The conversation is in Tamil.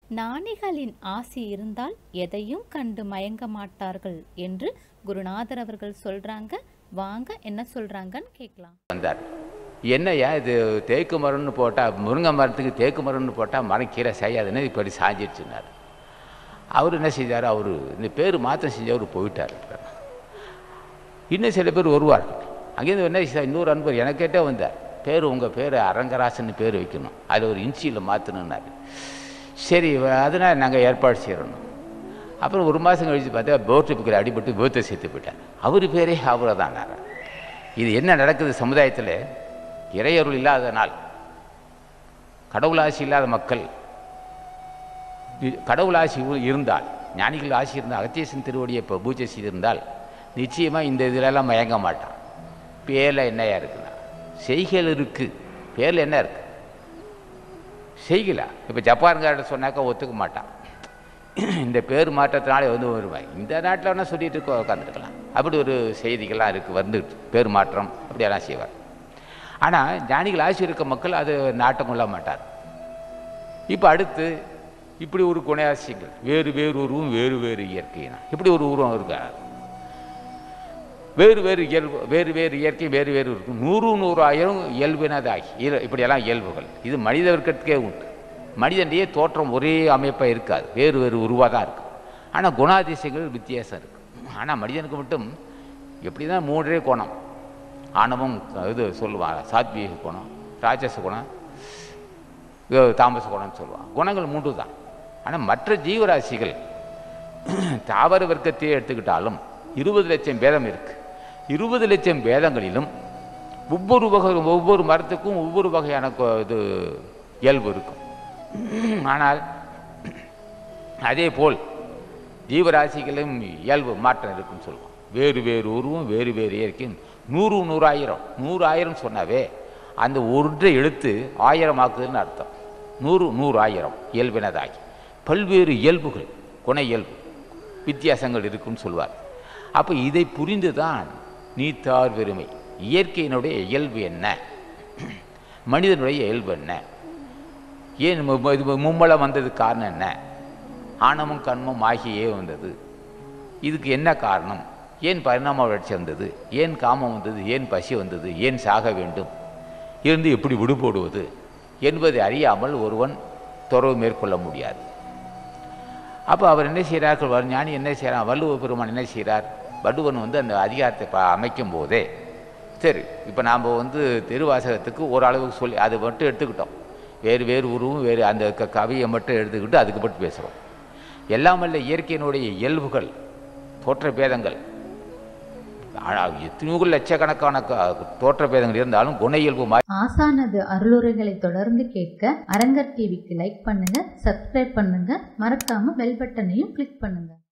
ஞானிகளின் ஆசி இருந்தால் எதையும் கண்டு மயங்க மாட்டார்கள் என்று குருநாதர் அவர்கள் சொல்றாங்க வாங்க என்ன சொல்றாங்கன்னு கேட்கலாம் வந்தார் என்னய்யா இது தேக்கு மரம்னு போட்டால் முருங்கை மரத்துக்கு தேக்கு மரம்னு போட்டால் மரம் கீரை செய்யாதுன்னு இப்படி சாஞ்சிடுச்சுன்னார் அவர் என்ன செஞ்சார் அவர் இந்த பேர் மாற்றம் செஞ்சவர் போயிட்டார் இன்னும் சில பேர் வருவார் அங்கேருந்து என்ன செய்தார், இன்னொரு அன்பர் எனக்கேட்டே வந்தார் பேர் உங்கள் பேர் அரங்கராசன் பேர் வைக்கணும் அது ஒரு இன்ச்சியில் மாற்றணுன்னாரு சரி அதனால் நாங்கள் ஏற்பாடு செய்கிறோம் அப்புறம் ஒரு மாதம் கழித்து பார்த்தா போட்டு பிக்கிற அடிபட்டு பேர்த்தை சேர்த்து போயிட்டார் அவர் பேரே அவரை தான் இது என்ன நடக்குது சமுதாயத்தில் இறையருள் இல்லாத நாள் கடவுளாசி இல்லாத மக்கள் இ- கடவுளாசி உ- இருந்தால் ஞானிகள் ஆசி இருந்தால் அகத்தியசன் திருவடியை இப்போ பூஜை செய்திருந்தால் நிச்சயமாக இந்த இதிலெல்லாம் மயங்க மாட்டான் பேரில் என்னையா இருக்குன்னா செய்கைகள் இருக்குது பேரில் என்ன இருக்குது செய்கலா இப்போ ஜப்பான்கார்ட்ட சொன்னாக்கா ஒத்துக்க மாட்டான் இந்த பேர் மாற்றத்தினாலே வந்து வருவாங்க இந்த நாட்டில் வேணால் சொல்லிட்டு இருக்க உட்காந்துருக்கலாம் அப்படி ஒரு செய்திகள்லாம் இருக்குது வந்துட்டு பேர் மாற்றம் அப்படியெல்லாம் செய்வார் ஆனால் ஞானிகள் ஆசி இருக்க மக்கள் அது நாட்டம் கொள்ள மாட்டார் இப்போ அடுத்து இப்படி ஒரு குணாசியங்கள் வேறு வேறு உருவம் வேறு வேறு இயற்கைனா இப்படி ஒரு உருவம் இருக்கா வேறு வேறு இயல்பு வேறு வேறு இயற்கை வேறு வேறு இருக்கும் நூறு நூறாயிரம் இயல்பினதாகி இரு- இப்படியெல்லாம் இயல்புகள் இது மனித வர்க்கத்துக்கே உண்டு மனிதனுடைய தோற்றம் ஒரே அமைப்பாக இருக்காது வேறு வேறு உருவாக தான் இருக்கும் ஆனால் குணாதிசயங்கள் வித்தியாசம் இருக்கு ஆனால் மனிதனுக்கு மட்டும் எப்படி தான் மூன்றே குணம் ஆணவம் இது சொல்லுவாங்க சாத்வீக குணம் ராட்சச குணம் இது தாமச குணம்னு சொல்லுவாங்க குணங்கள் மூன்று தான் ஆனால் மற்ற ஜீவராசிகள் தாவர வர்க்கத்தையே எடுத்துக்கிட்டாலும் இருபது லட்சம் பேதம் இருக்கு இருபது லட்சம் பேதங்களிலும் ஒவ்வொரு வகை ஒவ்வொரு மரத்துக்கும் ஒவ்வொரு வகையான கொ- இது இயல்பு இருக்கும் ஆனால் அதே போல் ஜீவராசிகளும் இயல்பு மாற்றம் இருக்குன்னு சொல்லுவோம் வேறு வேறு உருவம் வேறு வேறு இயற்கையும் நூறு நூறாயிரம் நூறாயிரம் சொன்னாவே அந்த ஒன்றை எடுத்து ஆயிரம் ஆக்குதுன்னு அர்த்தம் நூறு நூறு ஆயிரம் இயல்பினதாகி பல்வேறு இயல்புகள் குண இயல்பு வித்தியாசங்கள் இருக்குன்னு சொல்வார் அப்போ இதை புரிந்து தான் நீத்தார் பெருமை இயற்கையினுடைய இயல்பு என்ன மனிதனுடைய இயல்பு என்ன ஏன் மு- மு- இது மும்மலம் வந்ததுக்கு காரணம் என்ன ஆணவம் கண்மம் ஆகியே வந்தது இதுக்கு என்ன காரணம் ஏன் பரிணாம வளர்ச்சி வந்தது ஏன் காமம் வந்தது ஏன் பசி வந்தது ஏன் சாக வேண்டும் இருந்து எப்படி விடுபடுவது என்பதை அறியாமல் ஒருவன் துறவு மேற்கொள்ள முடியாது அப்போ அவர் என்ன செய்கிறார்கள் வரு- ஞானி என்ன செய்கிறார் வள்ளுவ பெருமான் என்ன செய்கிறார் வள்ளுவன் வந்து அந்த அதிகாரத்தை ப அமைக்கும் போதே சரி இப்போ நாம் வந்து திருவாசகத்துக்கு ஓரளவுக்கு சொல்லி அது மட்டும் எடுத்துக்கிட்டோம் வேறு வேறு உருவம் வேறு அந்த க- கவியை மட்டும் எடுத்துக்கிட்டு அதுக்கு மட்டும் பேசுகிறோம் எல்லாம் வல்ல இயற்கையினுடைய இயல்புகள் தோற்ற பேதங்கள் ஆனால் எத்தனையோ லட்சக்கணக்கான க- தோற்ற பேதங்கள் இருந்தாலும் குண இயல்பு மா ஆசானது அருளுரைகளை தொடர்ந்து கேட்க அரங்கர் டிவிக்கு லைக் பண்ணுங்க சப்ஸ்கிரைப் பண்ணுங்க மறக்காம பெல் பட்டனையும் கிளிக் பண்ணுங்க